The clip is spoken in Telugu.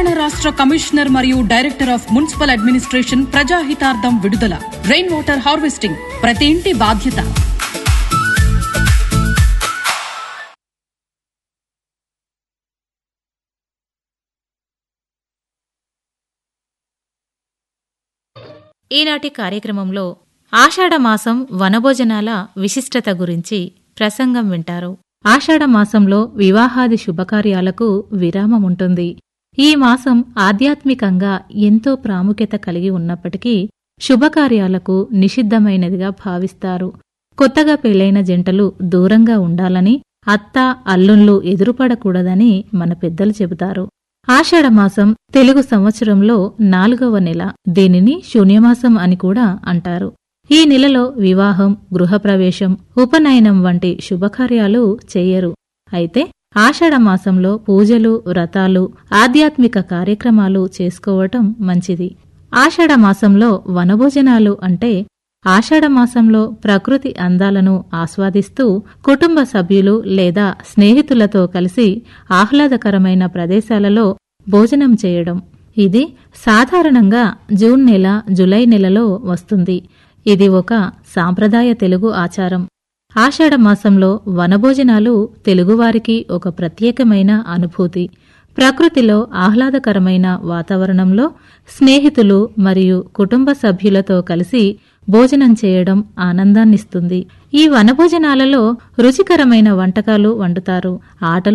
తెలంగాణ రాష్ట్ర కమిషనర్ మరియు డైరెక్టర్ ఆఫ్ మున్సిపల్ అడ్మినిస్ట్రేషన్ ప్రజాహితార్థం విడుదల రెయిన్ వాటర్ హార్వెస్టింగ్ ప్రతి ఇంటి బాధ్యత ఈనాటి కార్యక్రమంలో ఆషాఢమాసం వనభోజనాల విశిష్టత గురించి ప్రసంగం వింటారు ఆషాఢమాసంలో వివాహాది శుభకార్యాలకు విరామముంటుంది ఈ మాసం ఆధ్యాత్మికంగా ఎంతో ప్రాముఖ్యత కలిగి ఉన్నప్పటికీ శుభకార్యాలకు నిషిద్ధమైనదిగా భావిస్తారు కొత్తగా పెళ్లైన జంటలు దూరంగా ఉండాలని అత్త అల్లుళ్ళు ఎదురుపడకూడదని మన పెద్దలు చెబుతారు ఆషాఢమాసం తెలుగు సంవత్సరంలో నాలుగవ నెల దీనిని శూన్యమాసం అని కూడా అంటారు ఈ నెలలో వివాహం గృహప్రవేశం ఉపనయనం వంటి శుభకార్యాలు చెయ్యరు అయితే ఆషాఢమాసంలో పూజలు వ్రతాలు ఆధ్యాత్మిక కార్యక్రమాలు చేసుకోవటం మంచిది ఆషాఢమాసంలో వనభోజనాలు అంటే ఆషాఢమాసంలో ప్రకృతి అందాలను ఆస్వాదిస్తూ కుటుంబ సభ్యులు లేదా స్నేహితులతో కలిసి ఆహ్లాదకరమైన ప్రదేశాలలో భోజనం చేయడం ఇది సాధారణంగా జూన్ నెల జులై నెలలో వస్తుంది ఇది ఒక సాంప్రదాయ తెలుగు ఆచారం ఆషాఢమాసంలో వనభోజనాలు తెలుగువారికి ఒక ప్రత్యేకమైన అనుభూతి ప్రకృతిలో ఆహ్లాదకరమైన వాతావరణంలో స్నేహితులు మరియు కుటుంబ సభ్యులతో కలిసి భోజనం చేయడం ఆనందాన్నిస్తుంది ఈ వనభోజనాలలో రుచికరమైన వంటకాలు వండుతారు ఆటలు